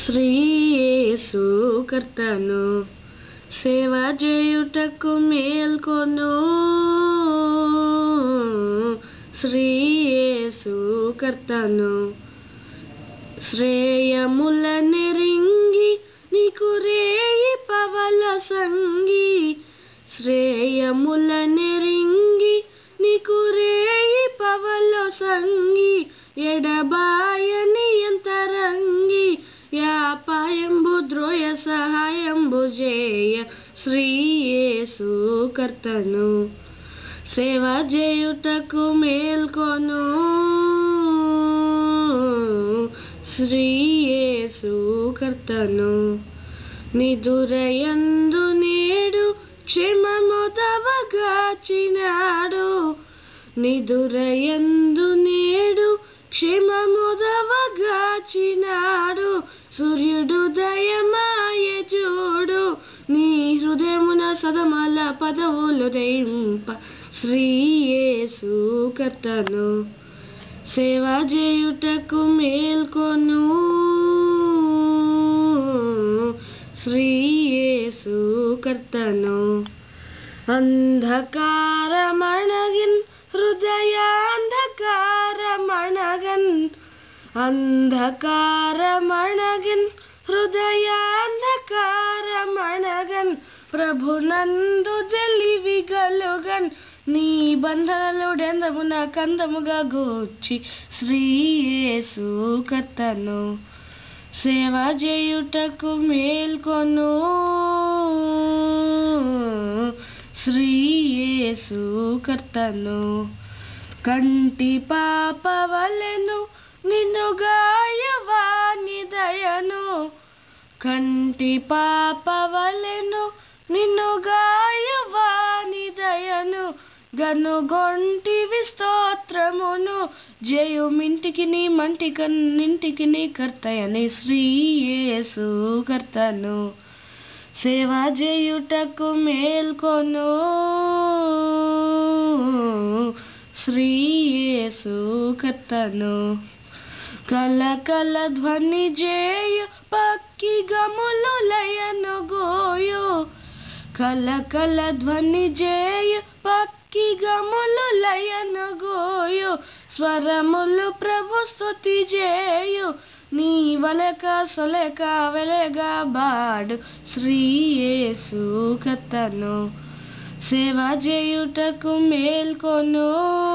శ్రీయేసు కర్తను సేవ చేయుటకు మేల్కొను శ్రీయేసు కర్తను శ్రేయముల నెరింగి నీకు రేయి పవల సంగి శ్రేయముల నెరింగి నీకు రేయి పవల సంగి ఎడబాయని ఎంతరంగి యాపాయంబు ద్రోయ సహాయంబు జేయ శ్రీయేసు కర్తను సేవ చేయుటకు మేల్కొను శ్రీయేసు కర్తను నిదురయందు నేడు క్షమముదవగాచినాడు నిదురయందు నేడు క్షమముదవగాచినాడు సూర్యుడు దయమాయ చూడు నీ హృదయమున సదమల పదవులు దయింప శ్రీయేసు కర్తను సేవ చేయుటకు మేల్కొను శ్రీయేసు కర్తను అంధకారమణగిన్ హృదయాంధకారమణగన్ అంధకారమణగిన్ హృదయాంధకారమణగన్ ప్రభునందు తెలివి గలుగన్ నీ బంధనలుడెందమున కందముగా గూర్చి శ్రీయేసు కర్తను సేవ చేయుటకు మేల్కొను శ్రీయేసు కర్తను కంటి పాపవలెను నిన్ను గాయవాని దయను కంటి పాపవలెను నిన్ను గాయవాని దయను గనుగొంటివి స్తోత్రమును జయుమింటికి నీ మంటి కన్నింటికి నీ కర్తయని శ్రీయేసు కర్తను సేవ చేయుటకు మేల్కొను శ్రీయేసు కర్తను కల కల ధ్వని జేయు పక్కి గములు లయను గోయు కల కల ధ్వని జేయు పక్కి గములు లయను గోయు స్వరములు ప్రభు స్తుతి జేయు నీ వలక సొలక వెలగ బాడు శ్రీయేసు కతను సేవ చేయుటకు మేల్కొను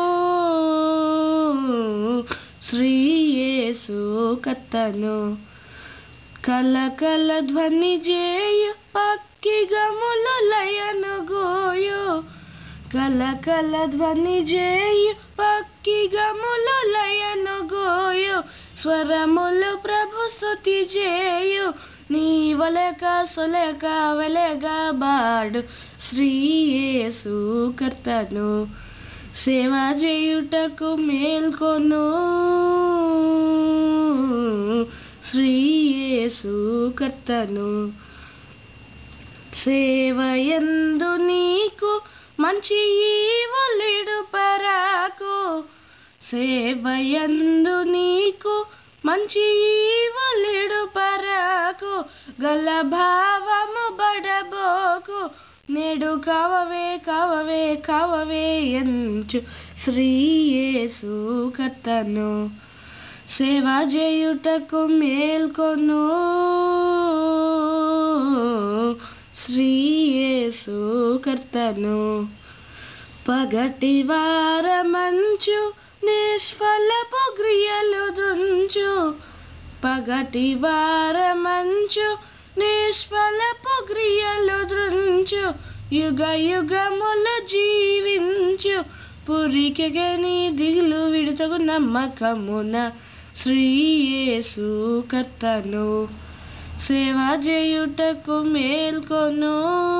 శ్రీయేసు కత్తను కల కల ధ్వని జేయు పక్కి గములు లయను గోయు కల కల ధ్వని జేయు పక్కి గములు లయను గోయు స్వరములు ప్రభు స్తుతి చేయు నీ వలక సొలక వెలగ బాడు శ్రీయేసు కర్తను సేవ చేయుటకు మేల్కొను శ్రీయేసు కర్తను సేవయందు నీకు మంచి ఈవులిడు పరాకు సేవయందు నీకు మంచి ఈవులిడు పరాకు గల భావము బడబోకు నేడు కావవే కావవే కావవే ఎంచు శ్రీయేసు కర్తను సేవ చేయుటకు మేల్కొను శ్రీయేసు కర్తను పగటి వారమంచు నిష్ఫలపు క్రియలు దృంచు పగటి వారమంచు నిష్ఫలపు క్రియలు దృంచు యుగ యుగములు జీవించు పురికెగని దిగులు విడుతగు నమ్మకమున శ్రీయేసు కర్తను సేవ చేయుటకు మేల్కొను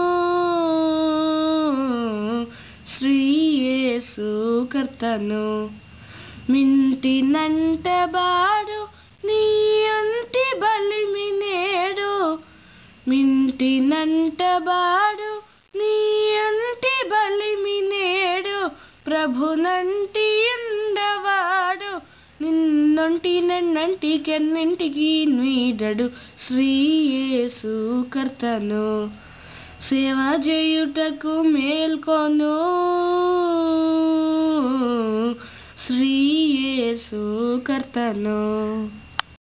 శ్రీయేసు కర్తను మింటి నంటబాడు నీ అంటి బలిమి నేడు మింటి నంటబాడు నీ అంటి బలిమి నేడు ప్రభునంటి ఎండవాడు నిన్నొంటి నిన్నంటి నన్నంటి కెన్నింటికి వీడడు శ్రీయేసు కర్తను సేవ చేయుటకు మేల్కొను శ్రీయేసు కర్తను